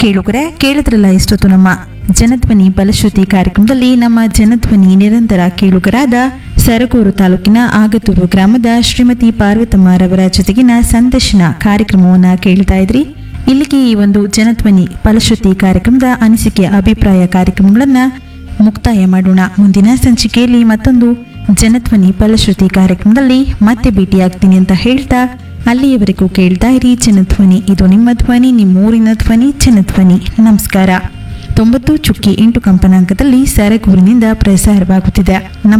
ಕೇಳುಗರೆ ಕೇಳಿದ್ರಲ್ಲ ಇಷ್ಟೊತ್ತು ನಮ್ಮ ಜನಧ್ವನಿ ಬಲಶ್ರುತಿ ಕಾರ್ಯಕ್ರಮದಲ್ಲಿ ನಮ್ಮ ಜನಧ್ವನಿ ನಿರಂತರ ಕೇಳುಗರಾದ ಸರಗೂರು ತಾಲೂಕಿನ ಆಗತೂರು ಗ್ರಾಮದ ಶ್ರೀಮತಿ ಪಾರ್ವತಮ್ಮರವರ ಜೊತೆಗಿನ ಸಂದರ್ಶನ ಕಾರ್ಯಕ್ರಮವನ್ನ ಕೇಳ್ತಾ ಇದ್ರಿ ಇಲ್ಲಿಗೆ ಈ ಒಂದು ಜನಧ್ವನಿ ಫಲಶ್ರುತಿ ಕಾರ್ಯಕ್ರಮದ ಅನಿಸಿಕೆ ಅಭಿಪ್ರಾಯ ಕಾರ್ಯಕ್ರಮಗಳನ್ನ ಮುಕ್ತಾಯ ಮಾಡೋಣ ಮುಂದಿನ ಸಂಚಿಕೆಯಲ್ಲಿ ಮತ್ತೊಂದು ಜನಧ್ವನಿ ಫಲಶ್ರುತಿ ಕಾರ್ಯಕ್ರಮದಲ್ಲಿ ಮತ್ತೆ ಭೇಟಿಯಾಗ್ತೀನಿ ಅಂತ ಹೇಳ್ತಾ ಅಲ್ಲಿಯವರೆಗೂ ಕೇಳ್ತಾ ಇರಿ ಜನಧ್ವನಿ ಇದು ನಿಮ್ಮ ಧ್ವನಿ ನಿಮ್ಮೂರಿನ ಧ್ವನಿ ಜನಧ್ವನಿ ನಮಸ್ಕಾರ ತೊಂಬತ್ತು ಚುಕ್ಕಿ ಎಂಟು ಕಂಪನಾಂಕದಲ್ಲಿ ಸರಗೂರಿನಿಂದ ಪ್ರಸಾರವಾಗುತ್ತಿದೆ